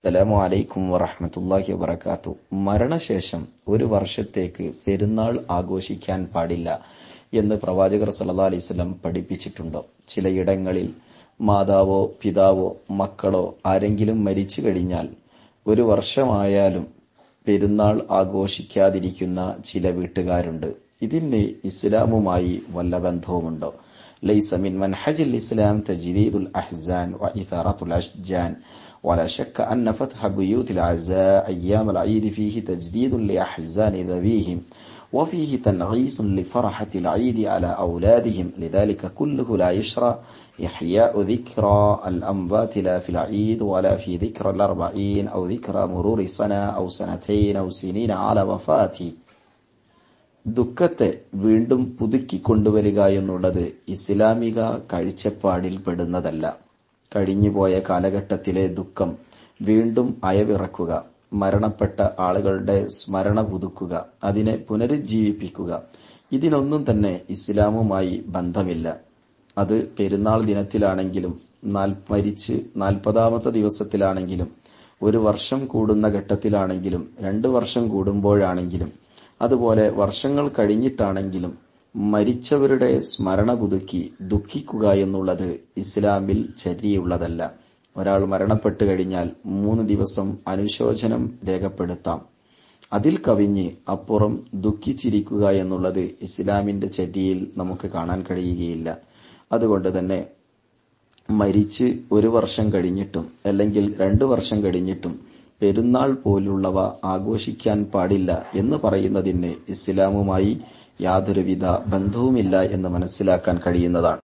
അസ്സലാമു അലൈക്കും വറഹ്മത്തുള്ളാഹി വബറകാത്തു മരണശേഷം ഒരു വർഷത്തേക്ക് പെരുന്നാൾ ആഘോഷിക്കാൻ പാടില്ല എന്ന് പ്രവാചകർ സല്ലല്ലാഹു അലൈഹി വസല്ലം പഠിപ്പിച്ചിട്ടുണ്ടോ ചിലയിടങ്ങളിൽ മാതാവോ പിതാവോ മക്കളോ ആരെങ്കിലും മരിച്ചു കഴിഞ്ഞാൽ ഒരു വർഷമായാലും പെരുന്നാൾ ആഘോഷിക്കാതിരിക്കുന്ന ചില വീട്ടുകാരുണ്ട് ഇതിന് ഇസ്ലാമുമായി വല്ല ബന്ധവുമുണ്ടോ ليس من منهج الإسلام تجديد الأحزان وإثارة الأشجان ولا شك أن فتح بيوت العزاء أيام العيد فيه تجديد لأحزان ذويهم وفيه تنغيص لفرحة العيد على أولادهم لذلك كله لا يشرع إحياء ذكرى الأموات لا في العيد ولا في ذكرى الأربعين أو ذكرى مرور سنة أو سنتين أو سنين على وفاته ദുഃഖത്തെ വീണ്ടും പുതുക്കി കൊണ്ടുവരിക എന്നുള്ളത് ഇസ്ലാമിക കാഴ്ചപ്പാടിൽ പെടുന്നതല്ല കഴിഞ്ഞുപോയ കാലഘട്ടത്തിലെ ദുഃഖം വീണ്ടും അയവിറക്കുക മരണപ്പെട്ട ആളുകളുടെ സ്മരണ പുതുക്കുക അതിനെ പുനരുജ്ജീവിപ്പിക്കുക ഇതിനൊന്നും തന്നെ ഇസ്ലാമുമായി ബന്ധമില്ല അത് പെരുന്നാൾ ദിനത്തിലാണെങ്കിലും മരിച്ച് നാൽപ്പതാമത്തെ ദിവസത്തിലാണെങ്കിലും ഒരു വർഷം കൂടുന്ന ഘട്ടത്തിലാണെങ്കിലും രണ്ടു വർഷം കൂടുമ്പോഴാണെങ്കിലും അതുപോലെ വർഷങ്ങൾ കഴിഞ്ഞിട്ടാണെങ്കിലും മരിച്ചവരുടെ സ്മരണ പുതുക്കി ദുഃഖിക്കുക എന്നുള്ളത് ഇസ്ലാമിൽ ചര്യയുള്ളതല്ല ഒരാൾ മരണപ്പെട്ടു കഴിഞ്ഞാൽ മൂന്ന് ദിവസം അനുശോചനം രേഖപ്പെടുത്താം അതിൽ കവിഞ്ഞ് അപ്പുറം ദുഃഖിച്ചിരിക്കുക എന്നുള്ളത് ഇസ്ലാമിന്റെ ചര്യയിൽ നമുക്ക് കാണാൻ കഴിയുകയില്ല അതുകൊണ്ട് തന്നെ മരിച്ച് ഒരു വർഷം കഴിഞ്ഞിട്ടും അല്ലെങ്കിൽ രണ്ടു വർഷം കഴിഞ്ഞിട്ടും പെരുന്നാൾ പോലുള്ളവ ആഘോഷിക്കാൻ പാടില്ല എന്ന് പറയുന്നതിന് ഇസ്ലാമുമായി യാതൊരുവിധ ബന്ധവുമില്ല എന്ന് മനസ്സിലാക്കാൻ കഴിയുന്നതാണ്